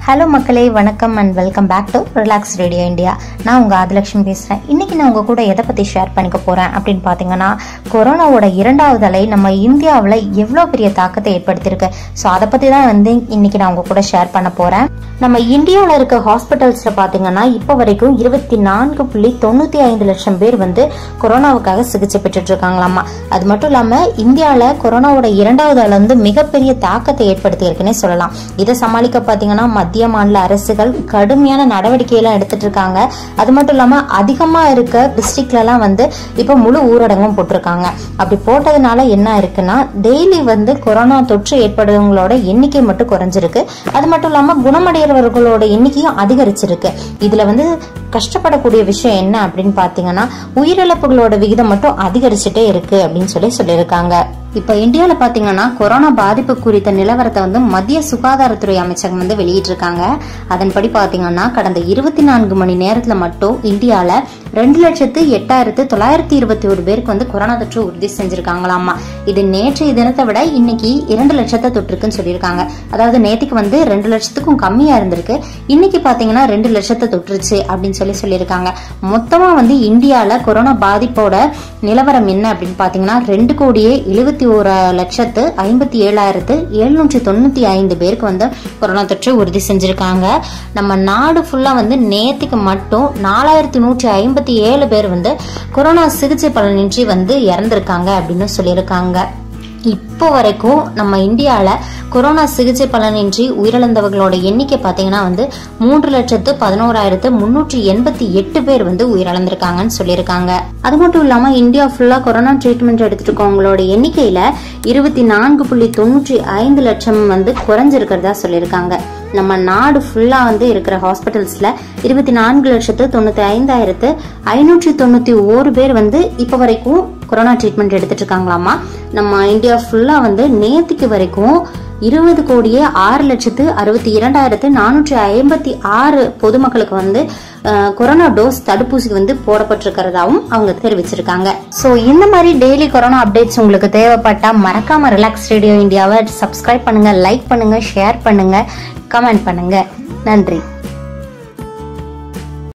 hello மக்களே வணக்கம் and welcome back to relax radio India நான் உங்கள் ஆதிலட்சுமி பேசுகிறேன் இன்றைக்கி நான் உங்கள் கூட எதை பற்றி ஷேர் பண்ணிக்க போகிறேன் அப்படின்னு பார்த்தீங்கன்னா கொரோனாவோட இரண்டாவது அலை நம்ம இந்தியாவில் எவ்வளோ பெரிய தாக்கத்தை ஏற்படுத்தியிருக்கு ஸோ அதை பற்றி தான் வந்து இன்றைக்கி நான் உங்கள் கூட ஷேர் பண்ண போகிறேன் நம்ம இந்தியாவில் இருக்க ஹாஸ்பிட்டல்ஸில் பார்த்தீங்கன்னா இப்போ வரைக்கும் இருபத்தி நான்கு புள்ளி தொண்ணூற்றி ஐந்து லட்சம் பேர் வந்து கொரோனாவுக்காக சிகிச்சை பெற்றுட்டு இருக்காங்களாமா அது மட்டும் இல்லாமல் இந்தியாவில் கொரோனாவோட இரண்டாவது அலை வந்து மிகப்பெரிய தாக்கத்தை ஏற்படுத்தியிருக்குன்னே சொல்லலாம் இதை சமாளிக்க பார்த்தீங்கன்னா மத்திய மாநில அரசுகள் கடுமையான நடவடிக்கையெல்லாம் எடுத்துட்டு இருக்காங்க அது மட்டும் இல்லாம அதிகமா இருக்க டிஸ்ட்ரிக்ட்லலாம் வந்து இப்போ முழு ஊரடங்கும் போட்டிருக்காங்க அப்படி போட்டதுனால என்ன இருக்குன்னா டெய்லி வந்து கொரோனா தொற்று ஏற்படுறவங்களோட எண்ணிக்கை மட்டும் குறைஞ்சிருக்கு அது மட்டும் இல்லாம குணமடைகிறவர்களோட எண்ணிக்கையும் அதிகரிச்சிருக்கு இதுல வந்து கஷ்டப்படக்கூடிய விஷயம் என்ன அப்படின்னு பாத்தீங்கன்னா உயிரிழப்புகளோட விகிதம் மட்டும் அதிகரிச்சுட்டே இருக்கு அப்படின்னு சொல்லி சொல்லியிருக்காங்க இப்போ இந்தியாவில் பார்த்தீங்கன்னா கொரோனா பாதிப்பு குறித்த நிலவரத்தை வந்து மத்திய சுகாதாரத்துறை அமைச்சகம் வந்து வெளியிட்டிருக்காங்க அதன்படி பார்த்தீங்கன்னா கடந்த இருபத்தி நான்கு மணி நேரத்தில் மட்டும் இந்தியாவில் ரெண்டு லட்சத்து எட்டாயிரத்து தொள்ளாயிரத்தி இருபத்தி ஒரு பேருக்கு வந்து கொரோனா தொற்று உறுதி செஞ்சிருக்காங்களாமா இது நேற்றைய தினத்தை விட இன்னைக்கு இரண்டு லட்சத்தை தொற்றுக்குன்னு சொல்லியிருக்காங்க அதாவது நேற்றுக்கு வந்து ரெண்டு லட்சத்துக்கும் கம்மியாக இருந்திருக்கு இன்னைக்கு பார்த்தீங்கன்னா ரெண்டு லட்சத்தை தொற்றுச்சு அப்படின்னு சொல்லி சொல்லியிருக்காங்க மொத்தமாக வந்து இந்தியாவில் கொரோனா பாதிப்போட நிலவரம் என்ன அப்படின்னு பார்த்தீங்கன்னா ரெண்டு கோடியே எழுபத்தி ஒரு லட்சத்து ஐம்பத்தி ஏழாயிரத்து எழுநூற்றி தொண்ணூற்றி ஐந்து பேருக்கு வந்து கொரோனா தொற்று உறுதி செஞ்சுருக்காங்க நம்ம நாடு ஃபுல்லாக வந்து நேற்றுக்கு மட்டும் நாலாயிரத்தி நூற்றி ஐம்பத்தி ஏழு பேர் வந்து கொரோனா சிகிச்சை பலனின்றி வந்து இறந்துருக்காங்க அப்படின்னு சொல்லியிருக்காங்க இப்போ வரைக்கும் நம்ம இந்தியாவில் கொரோனா சிகிச்சை பலனின்றி உயிரிழந்தவர்களோட எண்ணிக்கை பார்த்தீங்கன்னா வந்து மூன்று லட்சத்து பதினோராயிரத்து முன்னூற்றி எண்பத்தி எட்டு பேர் வந்து உயிரிழந்திருக்காங்கன்னு சொல்லியிருக்காங்க அது மட்டும் இல்லாமல் இந்தியா ஃபுல்லாக கொரோனா ட்ரீட்மெண்ட் எடுத்துட்டு இருக்கவங்களோட எண்ணிக்கையில் இருபத்தி நான்கு புள்ளி தொண்ணூற்றி ஐந்து லட்சம் வந்து குறைஞ்சிருக்கிறதா சொல்லியிருக்காங்க நம்ம நாடு ஃபுல்லாக வந்து இருக்கிற ஹாஸ்பிட்டல்ஸில் இருபத்தி நான்கு லட்சத்து தொண்ணூற்றி ஐந்தாயிரத்து ஐநூற்றி தொண்ணூற்றி ஓரு பேர் வந்து இப்போ வரைக்கும் கொரோனா ட்ரீட்மெண்ட் எடுத்துட்டு இருக்காங்களாமா நம்ம இந்தியா ஃபுல்லாக வந்து நேற்றுக்கு வரைக்கும் இருபது கோடியே ஆறு லட்சத்து அறுபத்தி இரண்டாயிரத்து நானூற்றி ஐம்பத்தி ஆறு பொதுமக்களுக்கு வந்து அஹ், கொரோனா டோஸ் தடுப்பூசி வந்து போடப்பட்டிருக்கிறதாவும் அவங்க தெரிவிச்சிருக்காங்க ஸோ இந்த மாதிரி டெய்லி கொரோனா அப்டேட்ஸ் உங்களுக்கு தேவைப்பட்டா மறக்காம ரிலாக்ஸ் ரேடியோ இந்தியாவை சப்ஸ்கிரைப் பண்ணுங்க லைக் பண்ணுங்க ஷேர் பண்ணுங்க கமெண்ட் பண்ணுங்க நன்றி